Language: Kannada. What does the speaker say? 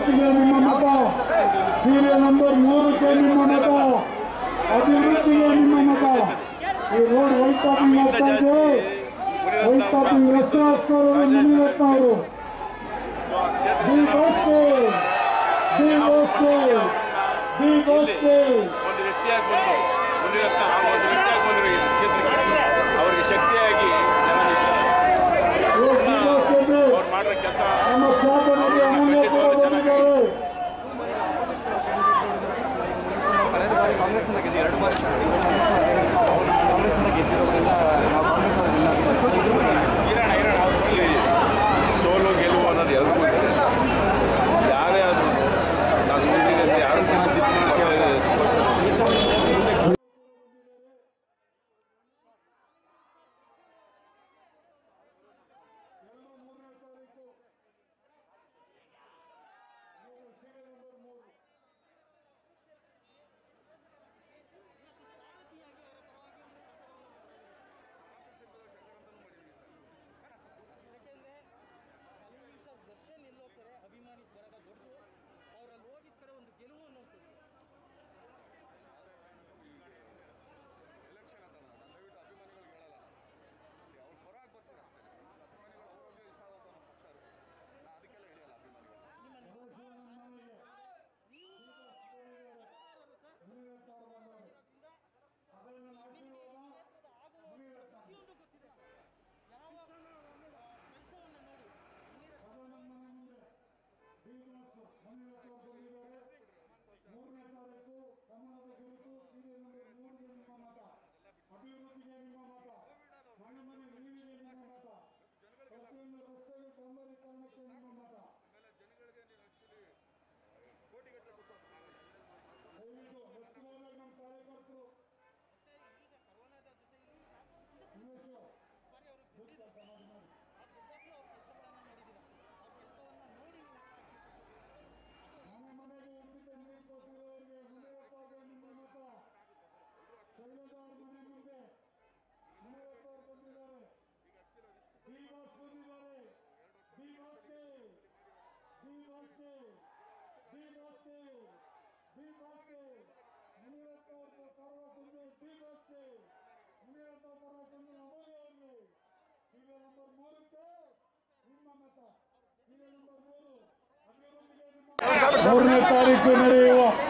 ಅಭಿವೃದ್ಧಿಗೆ ನಿಮ್ಮ ಮತ ಸೀರಿಯಲ್ ನಂಬರ್ ಮೂರಕ್ಕೆ ನಿಮ್ಮ ಮತ ಅಭಿವೃದ್ಧಿಗೆ ನಿಮ್ಮ ಮತ ಈ ರೋಡ್ ವೈಟ್ ಟಾಪಿಂಗ್ ಆಗ್ತಾ ಇದೆ ವೈಟ್ ಟಾಪಿಂಗ್ ರಸ್ತೆ ಹಾಕ್ತಾರೆ ಮುನಿರತ್ನವರು ದಿ ಬೋಸ್ಟೆ ದಿ ಬೋಸ್ಟೆ ದಿ ಬೋಸ್ಟೆ ಒಂದು ವ್ಯಕ್ತಿಯಾಗಿ ಬಂದು ಮುನಿರತ್ನ ಹಾಗೂ ಒಂದು ವ್ಯಕ್ತಿಯಾಗಿ ಬಂದರು ಈ ಕ್ಷೇತ್ರಕ್ಕೆ ಅವರಿಗೆ ಶಕ್ತಿಯಾಗಿ ಜನ ನಿಂತಿದ್ದಾರೆ ದಿ ಬೋಸ್ಟೆ ಅವ್ರು ಮಾಡಿರೋ ಕೆಲಸ ನಮ್ಮ ಖ್ಯಾತನಾಗಿ ಅಮೂಲ್ಯ ಕೂಡ ಬಂದಿದ್ದಾರೆ ಕಳೆದ ಬಾರಿ ಕಾಂಗ್ರೆಸ್ನಿಂದ ಗೆದ್ದು ಎರಡು ಬಾರಿ ಕಾಂಗ್ರೆಸ್ನಿಂದ ಗೆದ್ದಿರೋದ್ರಿಂದ ನಾವು ಕಾಂಗ್ರೆಸ್ ಅವರಿಂದ ಇರೋಣ ಇರೋಣ ಇಲ್ಲಿ ಸೋಲು ಗೆಲುವು ಅನ್ನೋದು ಎಲ್ರಿಗೂ ಇದೆ ಯಾರೇ ಆದರೂ ನಾವು ಸೋಲಿಗೆ ಅಂತ ಯಾರು ದರ್ಶನ್ ಎಲ್ಲೋಗ್ತಾರೆ ಅಭಿಮಾನಿ ಬರಗ ದೊಡ್ಡದು ಅವರಲ್ಲಿ ಹೋಗಿದ ಕಡೆ ಒಂದು ಗೆಲುವು ಅನ್ನೋದು ಮೂರನೇ ತಾರೀಕು ಕಮಲದ ಗುರುತು ಸೀರಿಯಲ್ ನಂಬರ್ ಮೂರಿಗೆ ನಿಮ್ಮ ಮತ ಅಭಿವೃದ್ಧಿಗೆ ನಿಮ್ಮ ಮತ ಮನೆ ಮನೆ ನೀರಿಗೆ ನಿಮ್ಮ ಮತ ಪ್ರತಿಯೊಂದು ರಸ್ತೆಗೆ ಸೌಂದರ್ಯೀಕರಣಕ್ಕೆ ನಿಮ್ಮ ಮತ ದಯವಿಟ್ಟು ಮೆಚ್ಚುಗೆಯಾಗಿ ನಮ್ಮ ಕಾರ್ಯಕರ್ತರು ಉಮೇಶ್ ದೊಡ್ಡ ಕೆಲಸ ಮಾಡಿ ಮಾಡಿ ಮನೆ ಮನೆಗೆ ಉಚಿತ ನೀರು ಕೊಟ್ಟಿರುವವರಿಗೆ ಮುನಿರಪ್ಪ ನಿಮ್ಮ ಮತ ಶೈಲಜಾ ಅವ್ರ ಮನೆ ಮುಂದೆ ಮುನಿರಪ್ಪ ಅವರು ಬಂದಿದ್ದಾರೆ ಡಿ ಬಾಸ್ ಬಂದಿದ್ದಾರೆ ಡಿ ಬಾಸ್ಗೆ ಡಿ ಬಾಸ್ಗೆ ಡಿ ಬಾಸ್ಗೆ ಡಿ ಬಾಸ್ಗೆ ಮುನಿರಪ್ಪ ಅವ್ರ ಪರ್ವ ಬಂದು ಡಿ ಬಾಸ್ಗೆ ಮುನಿರಪ್ಪ ಪರ್ವ ಬಂದು ಅಮೂಲ್ಯ ಅವ್ರಿಗೆ ಸೀರಿಯಲ್ ನಂಬರ್ ಮೂರಕ್ಕೆ ನಿಮ್ಮ ಮತ ಸೀರಿಯಲ್ ನಂಬರ್ ಮೂರು ಅಭಿವೃದ್ಧಿಗೆ ನಿಮ್ಮ ಮೂರನೇ ತಾರೀಕು ನಡೆಯುವ